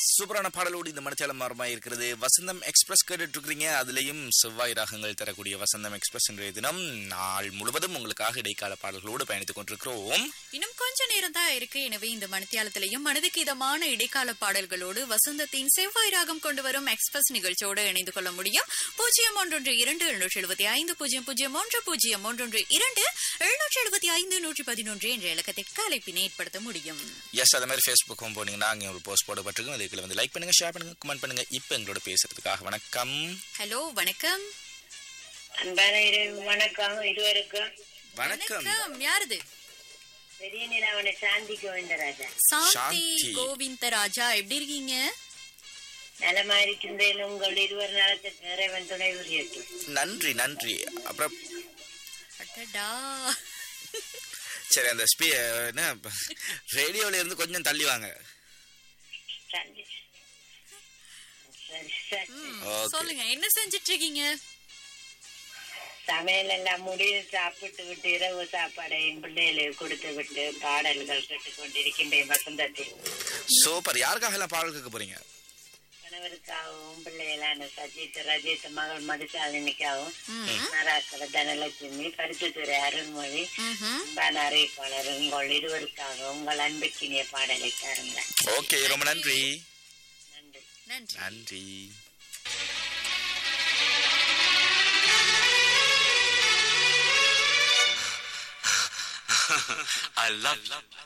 சூப்பரான பாடலோடு இந்த மனச்சாலம் மாறமா இருக்கிறது வசந்தம் எக்ஸ்பிரஸ் கேட்டுட்டு இருக்கிறீங்க அதுலயும் செவ்வாய் ராகங்கள் தரக்கூடிய வசந்தம் எக்ஸ்பிரஸ் இன்றைய தினம் நாள் முழுவதும் உங்களுக்காக இடைக்கால பாடல்களோடு பயணித்துக் கொண்டிருக்கிறோம் இன்னும் கொஞ்ச நேரம் தான் இருக்கு எனவே இந்த மணித்தியாலத்திலையும் மனதுக்கு இதமான இடைக்கால பாடல்களோடு வசந்தத்தின் செவ்வாய் ராகம் கொண்டு வரும் எக்ஸ்பிரஸ் நிகழ்ச்சியோடு இணைந்து கொள்ள முடியும் பூஜ்ஜியம் ஒன்றொன்று இரண்டு எழுநூற்றி எழுபத்தி ஐந்து பூஜ்ஜியம் பூஜ்ஜியம் ஒன்று பூஜ்ஜியம் ஒன்றொன்று இரண்டு எழுநூற்றி எழுபத்தி ஐந்து நூற்றி பதினொன்று என்ற இலக்கத்திற்கு அழைப்பினை ஏற்படுத்த முடியும் எஸ் அதே மாதிரி ஃபேஸ்புக்கும் போனீங்கன்னா அங்கே ஒரு போஸ்ட் போடப்பட்டிருக்கும் அதுக்குள்ள வந்து லைக் பண்ணுங்க ஷேர் பண்ணுங்க கமெண்ட் பண்ணுங்க இப்போ எங்களோட பேசுறதுக்காக வணக்கம் ஹலோ வணக்கம் அன்பான இரு- வணக்கம் இருவருக்கும் வணக்கம் வணக்கம் யாருது பெரிய நிலாவனை சாந்திக்கு வேண்டராஜா சாந்தி சாந்தி. கோவிந்தராஜா எப்படி இருக்கீங்க நலமா இருக்கின்றேன் உங்கள் இருவர் நலத்துக்கு இறைவன் துணை புரியட்டும் நன்றி நன்றி அப்புறம் அடடா சரி அந்த ஸ்பீ என்ன ரேடியோல இருந்து கொஞ்சம் தள்ளி வாங்க சாந்தி சரி சரி ம், Okay. சொல்லுங்க என்ன செஞ்சிட்டு இருக்கீங்க சமையல் எல்லாம் முடிவு சாப்பிட்டு விட்டு இரவு சாப்பாடை என் பிள்ளைகளுக்கு கொடுத்து விட்டு பாடல்கள் கேட்டுக் கொண்டிருக்கின்றேன் வசந்தத்தில் சூப்பர் யாருக்காக எல்லாம் பாடல் கேட்க போறீங்க கணவருக்காகவும் பிள்ளைகளான சஜித் ரஜித் மகள் மதுசாலினிக்காகவும் ம். நராக்கட தனலட்சுமி பரிசுத்துறை அருண்மொழி ம்ஹும். அன்பான அறிவிப்பாளர் உங்கள் இருவருக்காக உங்கள் அன்புக்கினிய பாடலை தாருங்கள் ஓகே ரொம்ப நன்றி நன்றி நன்றி நன்றி I love